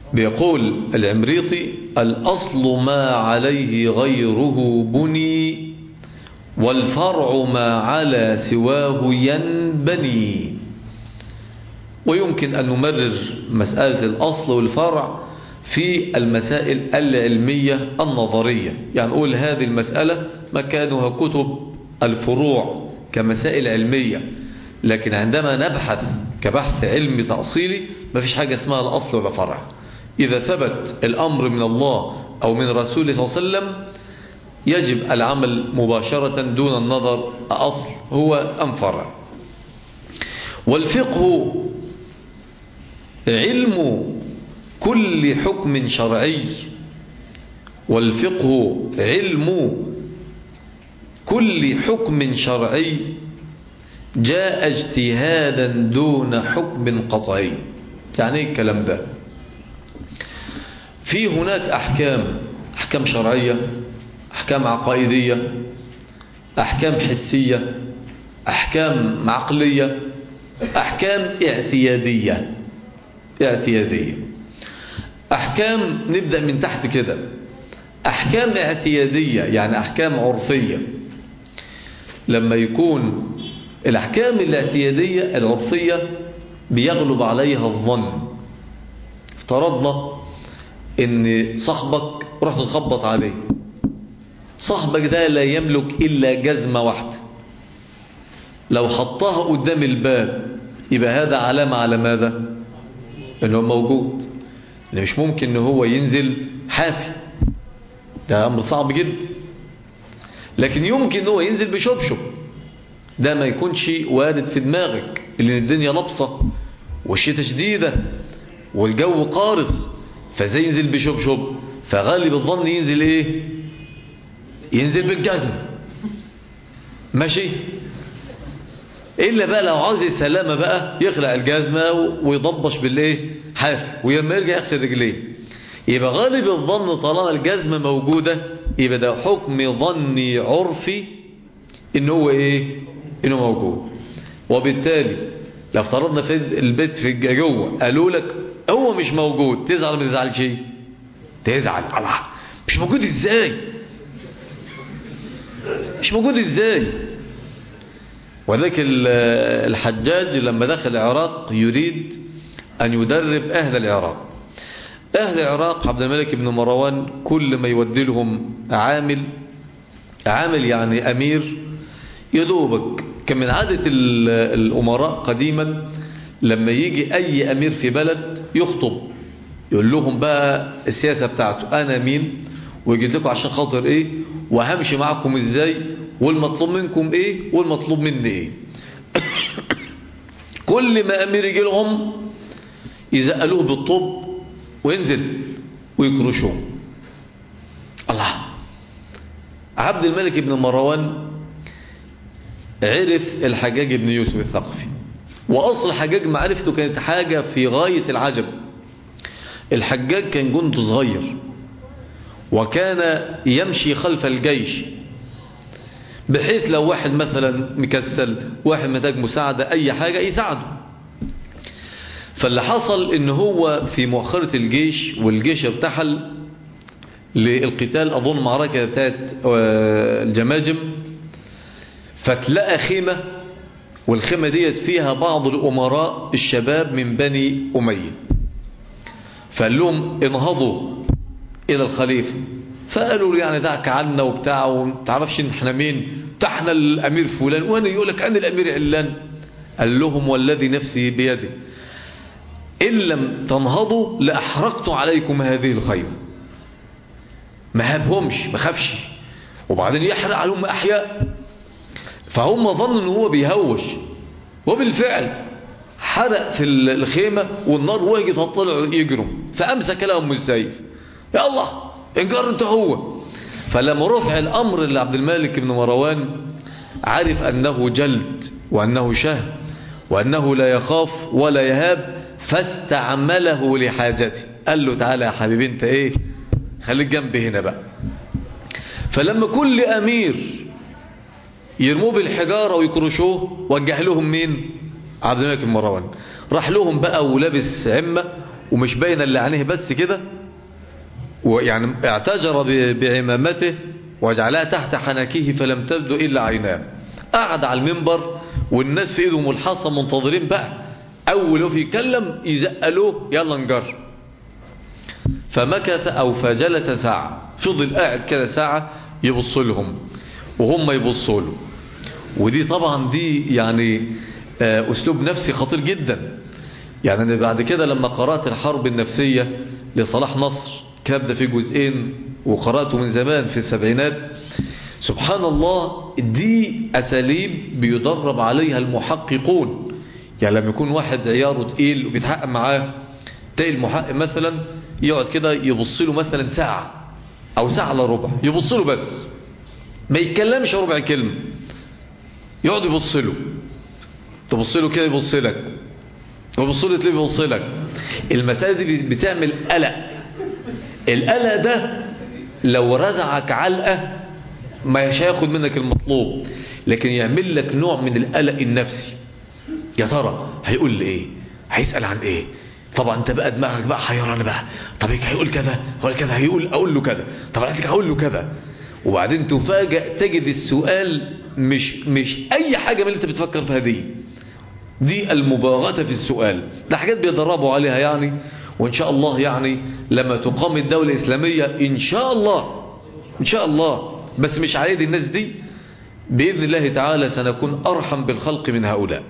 بيقول العمريطي الأصل ما عليه غيره بني والفرع ما على سواه ينبني ويمكن أن نمرر مسألة الأصل والفرع في المسائل العلمية النظرية يعني نقول هذه المسألة مكانها كتب الفروع كمسائل علمية لكن عندما نبحث كبحث علمي تأصيلي ما فيش حاجة اسمها الأصل ولا فرع إذا ثبت الأمر من الله أو من رسوله صلى الله عليه وسلم يجب العمل مباشرة دون النظر أصل هو أم فرع والفقه علم كل حكم شرعي والفقه علم كل حكم شرعي جاء اجتهادا دون حكم قطعي يعني ايه الكلام ده في هناك احكام احكام شرعية احكام عقائدية احكام حسية احكام عقلية احكام اعتيادية اعتيادية احكام نبدأ من تحت كده احكام اعتيادية يعني احكام عرفية لما يكون الأحكام الاعتيادية العرفية بيغلب عليها الظن افترضنا ان صاحبك رحت تخبط عليه صاحبك ده لا يملك إلا جزمة واحدة لو حطها قدام الباب يبقى هذا علامة على ماذا انه موجود ان مش ممكن ان هو ينزل حافي ده امر صعب جدا لكن يمكن ان هو ينزل بشبشب ده ما يكونش وارد في دماغك اللي الدنيا لبصة والشتاء شديدة والجو قارس فزي ينزل بشبشب فغالب الظن ينزل ايه ينزل بالجزم ماشي إلا بقى لو عاوز السلامة بقى يخلع الجزمة ويضبش بالإيه حاف ولما يرجع يغسل رجليه يبقى غالب الظن طالما الجزمة موجودة يبقى ده حكم ظني عرفي إن هو إيه إنه موجود وبالتالي لو افترضنا في البيت في جوه قالوا لك هو مش موجود تزعل ما تزعلش تزعل الله مش موجود ازاي مش موجود ازاي وذلك الحجاج لما دخل العراق يريد أن يدرب أهل العراق أهل العراق عبد الملك بن مروان كل ما يودي لهم عامل عامل يعني أمير يدوبك كان من عادة الأمراء قديما لما يجي أي أمير في بلد يخطب يقول لهم بقى السياسة بتاعته أنا مين ويجي لكم عشان خاطر إيه وهمشي معكم إزاي والمطلوب منكم ايه والمطلوب مني ايه كل ما امير يجي لهم يزقلوه بالطب وينزل ويكرشوه الله عبد الملك بن مروان عرف الحجاج بن يوسف الثقفي واصل حجاج معرفته كانت حاجة في غاية العجب الحجاج كان جند صغير وكان يمشي خلف الجيش بحيث لو واحد مثلا مكسل واحد محتاج مساعدة أي حاجة يساعده فاللي حصل ان هو في مؤخرة الجيش والجيش ارتحل للقتال أظن معركة بتاعت الجماجم فتلقى خيمة والخيمة ديت فيها بعض الأمراء الشباب من بني أمية فقال لهم انهضوا إلى الخليفة فقالوا له يعني دعك عنا وبتاع ومتعرفش احنا مين احنا الامير فلان وانا يقول لك انا الامير علان قال لهم والذي نفسي بيده ان لم تنهضوا لاحرقت عليكم هذه الخيمه ما هبهمش ما خافش وبعدين يحرق عليهم احياء فهم ظنوا ان هو بيهوش وبالفعل حرق في الخيمه والنار وهجت طلعوا يجروا فامسك لهم السيف يا الله انجر انت هو فلما رفع الامر لعبد الملك بن مروان عرف انه جلد وانه شهم وانه لا يخاف ولا يهاب فاستعمله لحاجته قال له تعالى يا حبيبي انت ايه خليك جنبي هنا بقى فلما كل امير يرموه بالحجاره ويكرشوه وجه لهم مين عبد الملك بن مروان راح لهم بقى ولابس عمه ومش باين اللي عينيه بس كده ويعني اعتجر ب- بعمامته وجعلها تحت حنكيه فلم تبدو إلا عيناه قعد على المنبر والناس في ايدهم الحصى منتظرين بقى أول في يتكلم يزقلوه يلا نجر فمكث أو فجلس ساعة فضل قاعد كده ساعة يبص لهم وهم يبصوا له ودي طبعا دي يعني آه، أسلوب نفسي خطير جدا يعني أنا بعد كده لما قرأت الحرب النفسية لصلاح نصر كتاب ده فيه جزئين وقرأته من زمان في السبعينات سبحان الله دي أساليب بيدرب عليها المحققون يعني لما يكون واحد عياره تقيل وبيتحقق معاه تلاقي المحقق مثلا يقعد كده يبص له مثلا ساعة أو ساعة الا ربع يبص له بس ما يتكلمش ربع كلمة يقعد يبص له تبص له كده يبص لك ويبص له تلاقيه بيبص لك المسألة دي بتعمل قلق القلق ده لو رزعك علقة مش هياخد منك المطلوب لكن يعمل لك نوع من القلق النفسي يا ترى هيقول لي ايه هيسأل عن ايه طبعا انت بقى دماغك بقى حيران بقى طب هيك هيقول كذا هيقول كذا هيقول اقول له كذا طب انا هقول له كذا وبعدين تفاجئ تجد السؤال مش مش اي حاجه من اللي انت بتفكر فيها دي دي المباغته في السؤال ده حاجات بيدربوا عليها يعني وان شاء الله يعني لما تقام الدوله الاسلاميه ان شاء الله ان شاء الله بس مش على يد الناس دي باذن الله تعالى سنكون ارحم بالخلق من هؤلاء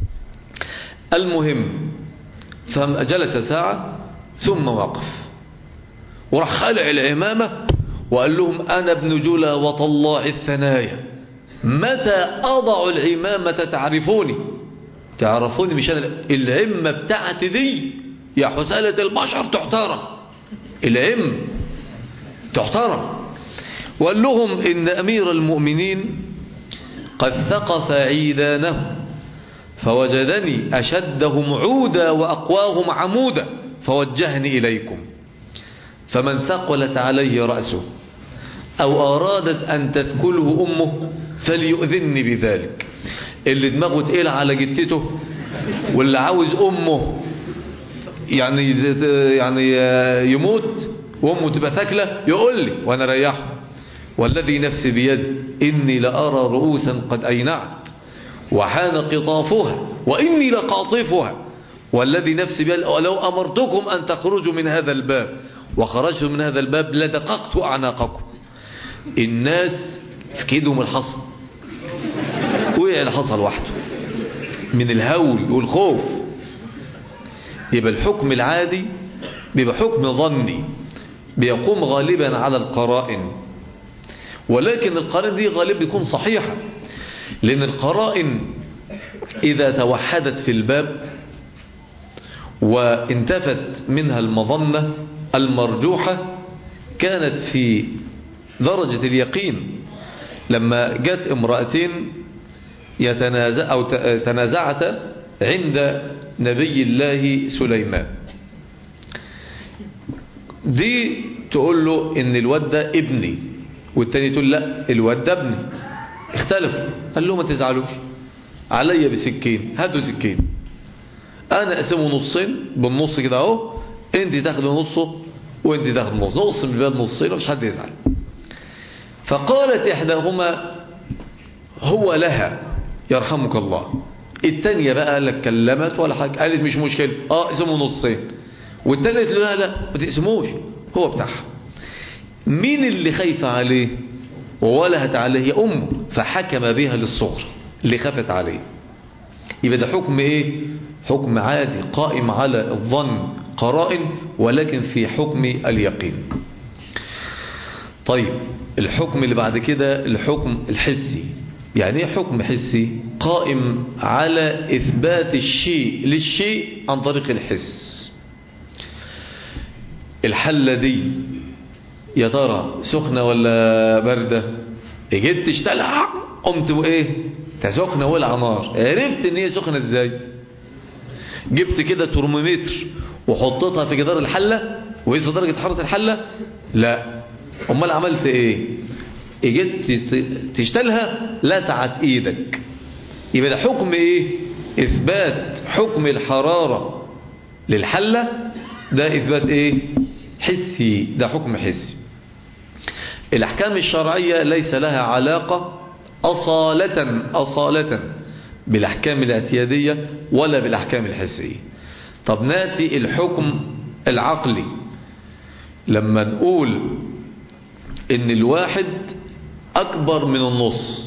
المهم فجلس ساعة ثم وقف وراح خلع العمامة وقال لهم أنا ابن جلا وطلاع الثنايا متى أضع العمامة تعرفوني تعرفوني مش أنا العمة بتاعتي دي يا حسالة البشر تحترم العم تحترم وقال لهم إن أمير المؤمنين قد ثقف عيدانه فوجدني أشدهم عودا وأقواهم عمودا فوجهني إليكم فمن ثقلت عليه رأسه أو أرادت أن تثكله أمه فليؤذني بذلك اللي دماغه تقيل على جتته واللي عاوز أمه يعني يعني يموت وأمه تبقى ثكلة يقول لي وأنا ريحه والذي نفسي بيده إني لأرى رؤوسا قد أينعت وحان قطافها وإني لقاطفها والذي نفسي بيده لو أمرتكم أن تخرجوا من هذا الباب وخرجتم من هذا الباب لدققت أعناقكم الناس في كيدهم الحصى وقع الحصى لوحده من الهول والخوف يبقى الحكم العادي بيبقى حكم ظني بيقوم غالبا على القرائن ولكن القرائن دي غالبا بيكون صحيحة لأن القرائن إذا توحدت في الباب وانتفت منها المظنة المرجوحة كانت في درجة اليقين لما جت امرأتين يتنازع أو تنازعتا عند نبي الله سليمان دي تقول له ان الواد ده ابني والتاني تقول لا الواد ده ابني اختلفوا قال له ما تزعلوش عليا بسكين هاتوا سكين انا اقسمه نصين بالنص كده اهو انت تاخد نصه وانت تاخد نص نقص من البلد نصين ومش حد يزعل فقالت احداهما هو لها يرحمك الله التانية بقى لا اتكلمت ولا حاجة قالت مش مشكلة اه اقسمه نصين والتانية قالت له لا لا ما تقسموش هو بتاعها مين اللي خايفة عليه وولهت عليه أمه فحكم بها للصغر اللي خافت عليه يبقى ده حكم ايه حكم عادي قائم على الظن قرائن ولكن في حكم اليقين طيب الحكم اللي بعد كده الحكم الحسي يعني ايه حكم حسي قائم على إثبات الشيء للشيء عن طريق الحس الحلة دي يا ترى سخنة ولا باردة جيت تشتلع قمت وايه سخنة ولا نار عرفت ان هي سخنة ازاي جبت كده ترمومتر وحطيتها في جدار الحلة وقيس درجة حرارة الحلة لا امال عملت ايه جيت تشتلها لسعت ايدك يبقى ده حكم ايه اثبات حكم الحرارة للحلة ده إثبات إيه حسي ده حكم حسي الأحكام الشرعية ليس لها علاقة أصالة أصالة بالأحكام الاعتيادية ولا بالأحكام الحسية طب نأتي الحكم العقلي لما نقول إن الواحد أكبر من النص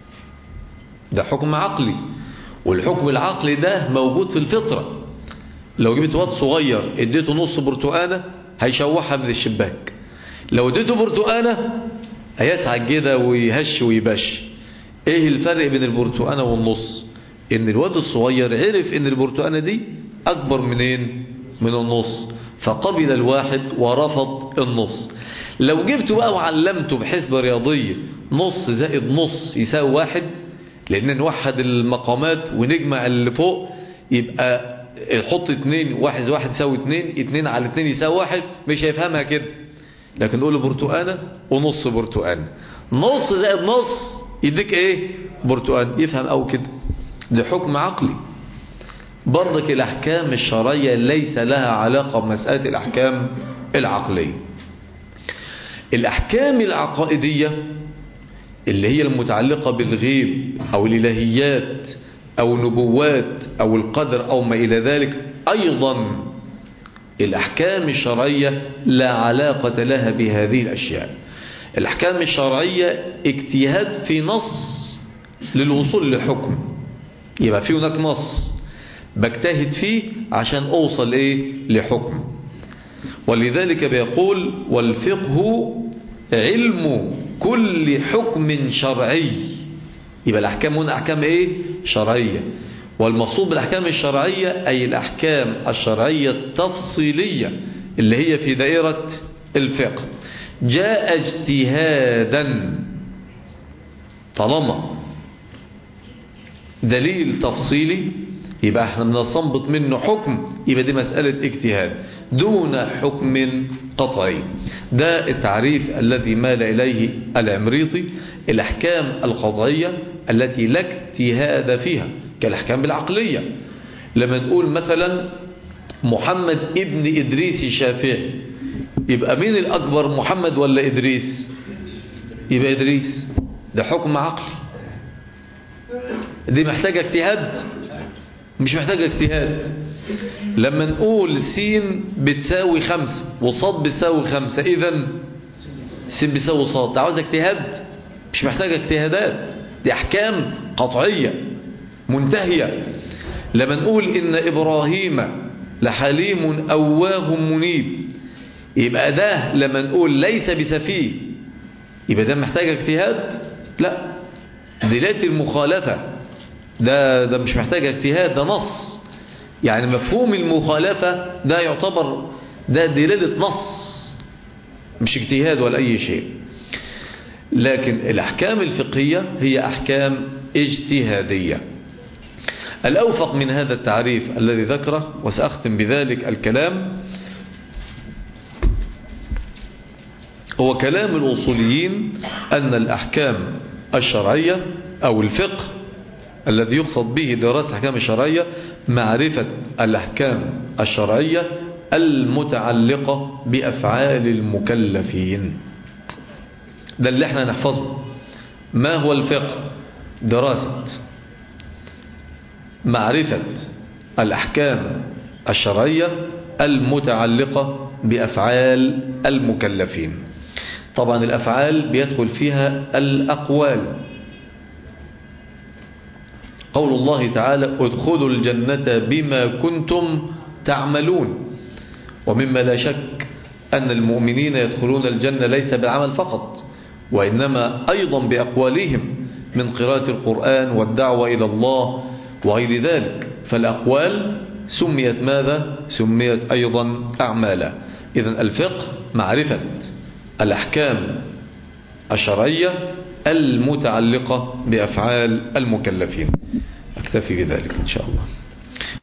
ده حكم عقلي والحكم العقلي ده موجود في الفطرة لو جبت واد صغير اديته نص برتقانة هيشوحها من الشباك لو اديته برتقانة هيسعد كده ويهش ويبش ايه الفرق بين البرتقانة والنص ان الواد الصغير عرف ان البرتقانة دي اكبر منين من النص فقبل الواحد ورفض النص لو جبته بقى وعلمته بحسبة رياضية نص زائد نص يساوي واحد لان نوحد المقامات ونجمع اللي فوق يبقى حط اتنين واحد واحد يساوي اتنين اتنين على اتنين يساوي واحد مش هيفهمها كده لكن نقول له برتقانة ونص برتقانة نص زائد نص يديك ايه برتقان يفهم او كده ده حكم عقلي برضك الاحكام الشرعية ليس لها علاقة بمسألة الاحكام العقلية الاحكام العقائدية اللي هي المتعلقة بالغيب او الالهيات او النبوات او القدر او ما الى ذلك ايضا الأحكام الشرعية لا علاقة لها بهذه الأشياء الأحكام الشرعية اجتهاد في نص للوصول لحكم يبقى في هناك نص بجتهد فيه عشان أوصل إيه لحكم ولذلك بيقول والفقه علم كل حكم شرعي يبقى الأحكام هنا أحكام إيه شرعية والمقصود بالأحكام الشرعية أي الأحكام الشرعية التفصيلية اللي هي في دائرة الفقه جاء اجتهادا طالما دليل تفصيلي يبقى احنا بنستنبط منه حكم يبقى دي مسألة اجتهاد دون حكم قطعي ده التعريف الذي مال إليه العمريطي الأحكام القطعية التي لا اجتهاد فيها كالأحكام العقلية لما نقول مثلا محمد ابن إدريس الشافعي يبقى مين الأكبر محمد ولا إدريس يبقى إدريس ده حكم عقلي دي محتاجة اجتهاد مش محتاجة اجتهاد لما نقول سين بتساوي خمسة وصاد بتساوي خمسة إذا سين بتساوي صاد ده عاوز اجتهاد مش محتاجة اجتهادات دي أحكام قطعية منتهية لما نقول إن إبراهيم لحليم أواه منيب يبقى ده لما نقول ليس بسفيه يبقى ده محتاج اجتهاد لا دلالة المخالفة ده, ده مش محتاج اجتهاد ده نص يعني مفهوم المخالفة ده يعتبر ده دلالة نص مش اجتهاد ولا أي شيء لكن الأحكام الفقهية هي أحكام اجتهادية الأوفق من هذا التعريف الذي ذكره وسأختم بذلك الكلام هو كلام الأصوليين أن الأحكام الشرعية أو الفقه الذي يقصد به دراسة الأحكام الشرعية معرفة الأحكام الشرعية المتعلقة بأفعال المكلفين ده اللي احنا نحفظه ما هو الفقه دراسة معرفة الأحكام الشرعية المتعلقة بأفعال المكلفين طبعا الأفعال بيدخل فيها الأقوال قول الله تعالى ادخلوا الجنة بما كنتم تعملون ومما لا شك أن المؤمنين يدخلون الجنة ليس بالعمل فقط وإنما أيضا بأقوالهم من قراءة القرآن والدعوة إلى الله وغير ذلك فالأقوال سميت ماذا؟ سميت أيضا أعمالا إذن الفقه معرفة الأحكام الشرعية المتعلقة بأفعال المكلفين أكتفي بذلك إن شاء الله